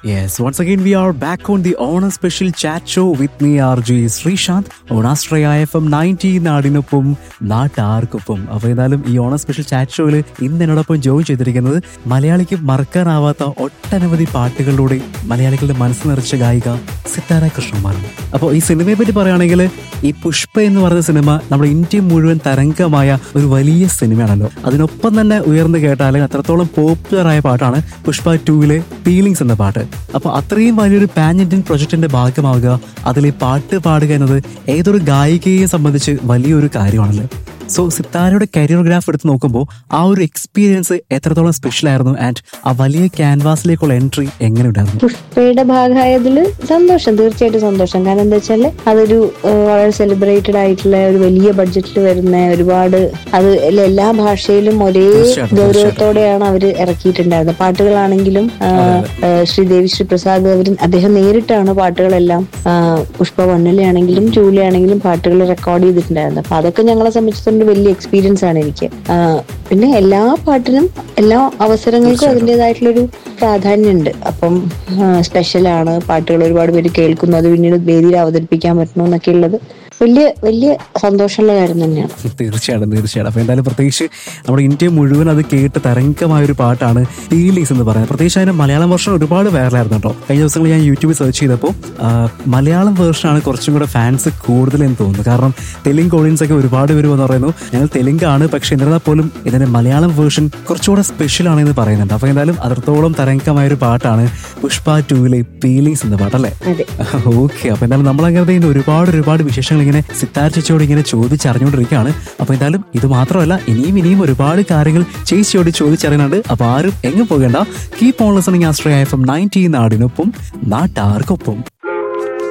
Yes, once again we are back on the Honor Special Chat Show with me RJ Sreesanth on Astraya FM 90 നാടിനൊപ്പം നാട്ടാർക്കൊപ്പം അപ്പോൾ ഏതായാലും ഈ owner special chat ഷോയിൽ ഇന്ന് എന്നോടൊപ്പം ജോയിൻ ചെയ്തിരിക്കുന്നത് മലയാളിക്ക് മറക്കാനാവാത്ത ഒട്ടനവധി പാട്ടുകളിലൂടെ മലയാളികളുടെ മനസ്സ് നിറച്ച ഗായിക സിത്താര കൃഷ്ണകുമാറാണ് അപ്പോൾ ഈ സിനിമയെ പറ്റി പറയുകയാണെങ്കിൽ ഈ പുഷ്പ എന്ന് പറയുന്ന സിനിമ നമ്മുടെ ഇന്ത്യ മുഴുവൻ തരംഗമായ ഒരു വലിയ സിനിമയാണല്ലോ അതിനൊപ്പം തന്നെ ഉയർന്നു കേട്ടാൽ അത്രത്തോളം പോപ്പുലർ ആയ പാട്ടാണ് പുഷ്പ ടൂവിലെ ഫീലിങ്സ് എന്ന പാട്ട് അപ്പോൾ അത്രയും വലിയൊരു പാൻ ഇന്ത്യൻ പ്രൊജക്ടിന്റെ ഭാഗമാവുക അതിൽ ഈ പാട്ട് പാടുക എന്നത് ഏതൊരു ഗായികയെ സംബന്ധിച്ച് വലിയൊരു കാര്യമാണല്ലോ സോ സിത്താരയുടെ കരിയർ ഗ്രാഫ് എടുത്ത് നോക്കുമ്പോൾ ആ ഒരു എക്സ്പീരിയൻസ് എത്രത്തോളം സ്പെഷ്യൽ ആയിരുന്നു ആൻഡ് ആ വലിയ ക്യാൻവാസിലേക്കുള്ള എൻട്രി എങ്ങനെ ഉണ്ടായിരുന്നു പുഷ്പയുടെ ഭാഗമായതിൽ സന്തോഷം തീർച്ചയായിട്ടും സന്തോഷം കാരണം എന്താ വെച്ചാല് അതൊരു ഏഹ്, വളരെ സെലിബ്രേറ്റഡ് ആയിട്ടുള്ള ഒരു വലിയ ബഡ്ജറ്റിൽ വരുന്ന ഒരുപാട് അത് എല്ലാ- എല്ലാ ഭാഷയിലും ഒരേ തീർച്ചയായിട്ടും, ഗൗരവത്തോടെയാണ് അവർ ഇറക്കിയിട്ടുണ്ടായിരുന്നത് പാട്ടുകളാണെങ്കിലും ആ, ഏഹ്, ശ്രീദേവി ശ്രീപ്രസാദ് അവർ അദ്ദേഹം നേരിട്ടാണ് പാട്ടുകളെല്ലാം ആ, പുഷ്പ വണ്ണിലാണെങ്കിലും ടൂലിയാണെങ്കിലും പാട്ടുകൾ റെക്കോർഡ് ചെയ്തിട്ടുണ്ടായിരുന്നത് അപ്പൊ അതൊക്കെ ഞങ്ങളെ സംബന്ധിച്ചിടത്തോളം ഒരു വലിയ എക്സ്പീരിയൻസ് ആണ് എനിക്ക് ആ, പിന്നെ എല്ലാ പാട്ടിനും എല്ലാ അവസരങ്ങൾക്കും അതിൻ്റെതായിട്ടുള്ളൊരു പ്രാധാന്യമുണ്ട് അപ്പം സ്പെഷ്യലാണ് പാട്ടുകൾ ഒരുപാട് പേര് കേൾക്കുന്നു അത് പിന്നീട് വേദിയിൽ അവതരിപ്പിക്കാൻ പറ്റണു എന്നൊക്കെ ഉള്ളത് വലിയ വലിയ സന്തോഷമുള്ള കാര്യം തന്നെയാണ് തീർച്ചയായിട്ടും തീർച്ചയായിട്ടും അപ്പൊ എന്തായാലും പ്രത്യേകിച്ച് നമ്മുടെ ഇന്ത്യ മുഴുവൻ അത് കേട്ട് തരംഗമായ ഒരു പാട്ടാണ് ഫീലിങ്സ് എന്ന് പറയുന്നത് പ്രത്യേകിച്ച് അതിന്റെ മലയാളം വേർഷൻ ഒരുപാട് വൈറലായിരുന്നു കേട്ടോ കഴിഞ്ഞ ദിവസങ്ങളിൽ ഞാൻ യൂട്യൂബിൽ സെർച്ച് ചെയ്തപ്പോൾ ആ, മലയാളം വേർഷനാണ് കുറച്ചും കൂടെ ഫാൻസ് കൂടുതൽ എന്ന് തോന്നുന്നു കാരണം തെലുങ്ക് ഓഡിയൻസ് ഒക്കെ ഒരുപാട് പേര് വന്ന് പറയുന്നു ഞങ്ങൾ തെലുങ്കാണ് പക്ഷെ എന്നിരുന്നാൽ പോലും ഇതിന്റെ മലയാളം വേർഷൻ കുറച്ചുകൂടെ സ്പെഷ്യൽ ആണ് എന്ന് പറയുന്നുണ്ട് അപ്പൊ എന്തായാലും അത്രത്തോളം തരംഗമായ ഒരു പാട്ടാണ് പുഷ്പ ടൂവിലെ ഫീലിങ്സ് എന്ന പാട്ടല്ലേ അതെ ഓക്കെ അപ്പൊ എന്തായാലും നമ്മൾ അങ്ങനെ ഇന്ന് ഒരുപാട് ഒരുപാട് വിശേഷങ്ങൾ ഇങ്ങനെ സിത്താർ ചേച്ചിയോട് ഇങ്ങനെ ചോദിച്ചറിഞ്ഞുകൊണ്ടിരിക്കുകയാണ് അപ്പൊ എന്തായാലും ഇത് മാത്രമല്ല ഇനിയും ഇനിയും ഒരുപാട് കാര്യങ്ങൾ ചേച്ചിയോട് ചോദിച്ചറിയാനുണ്ട് അപ്പൊ ആരും എങ്ങും പോകേണ്ട കീപ് ഓൺ ലിസണിങ് ആസ്ട്രയ എഫ് എം നയൻറ്റീൻ നാടിനൊപ്പം നാട്ടാർക്കൊപ്പം